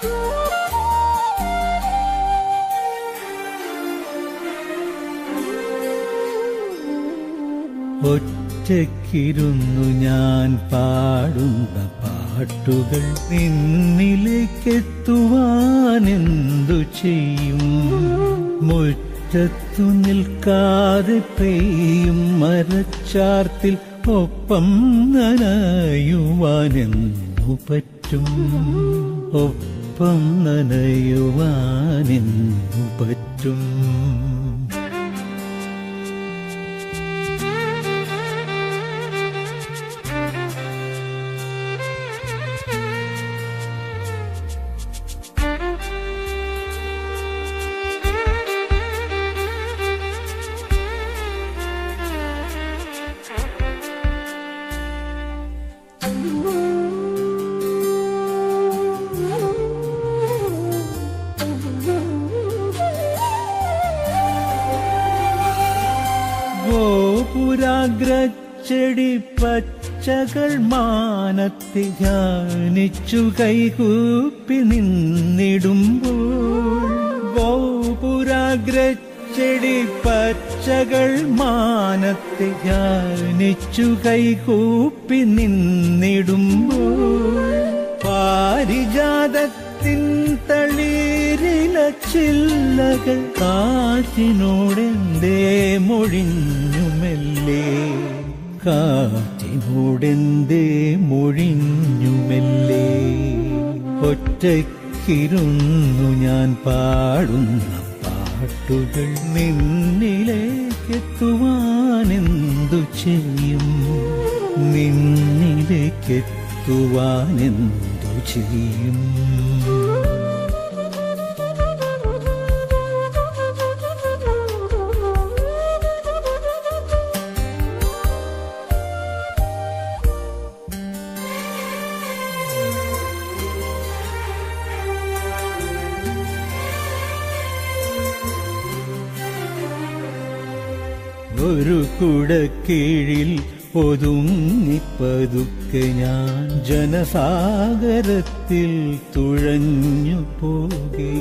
ഒറ്റയ്ക്കിരുന്നു ഞാൻ പാടുന്ന പാട്ടുകൾ നിന്നിലേക്കെത്തുവാൻ എന്തു ചെയ്യും മുറ്റത്തു നിൽക്കാതെ പെയ്യും മരച്ചാർത്തിൽ ഒപ്പം നനയുവാൻ എന്നു പറ്റും ഒപ്പം നനയുവാൻ എന്നു പറ്റും ഗോപുരാഗ്രച്ചെടി പച്ചകൾ മാനത്തെ ധ്യാനിച്ചു കൈകൂപ്പി നിന്നിടുമ്പോൾ ഗോപുരാഗ്രച്ചെടി പച്ചകൾ മാനത്തെ ധ്യാനിച്ചു കൈകൂപ്പി നിന്നിടുമ്പോൾ പാരിജാതത്തിൻ തളിരില ചില്ലകൾ കാറ്റിനോടെന്തേ മൊഴിഞ്ഞുമെല്ലേ കാറ്റിനോടെന്തേ മൊഴിഞ്ഞുമെല്ലേ ഒറ്റയ്ക്കിരുന്നു ഞാൻ പാടുന്ന പാട്ടുകൾ നിന്നിലേക്കെത്തുവാൻ എന്തു ചെയ്യും നിന്നിലേക്കെത്തുവാൻ എന്തു ചെയ്യും ഒരു കുടക്കീഴിൽ ഒതുങ്ങിപ്പതുക്കെ ഞാൻ ജനസാഗരത്തിൽ തുഴഞ്ഞു പോകെ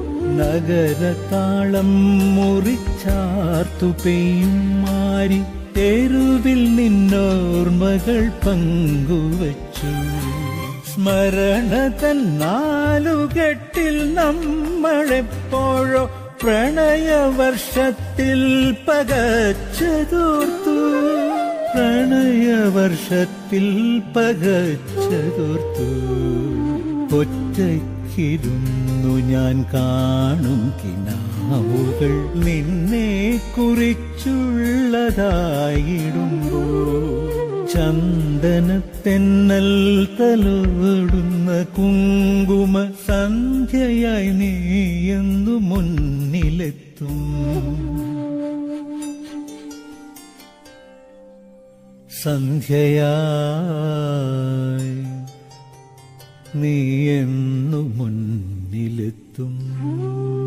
നഗരതാളം മുറിച്ചാർത്തു പെയ്യും മാരി തെരുവിൽ നിന്നോർമകൾ പങ്കുവച്ചു സ്മരണ തന്നാലുകെട്ടിൽ നമ്മളെപ്പോഴോ പ്രണയവർഷത്തിൽ പകച്ചതോർത്തു പ്രണയവർഷത്തിൽ പകച്ചതോർത്തു ഒറ്റയ്ക്കിരുന്നു ഞാൻ കാണും കിനാവുകൾ നിന്നെ കുറിച്ചുള്ളതായിടുമ്പോ ചന്ദനത്തെന്നൽ തലോടുന്ന കുങ്കുമ സന്ധ്യയായി നീ എന്നു മുന്നിലെത്തും സന്ധ്യയായി നീ എന്നു മുന്നിലെത്തും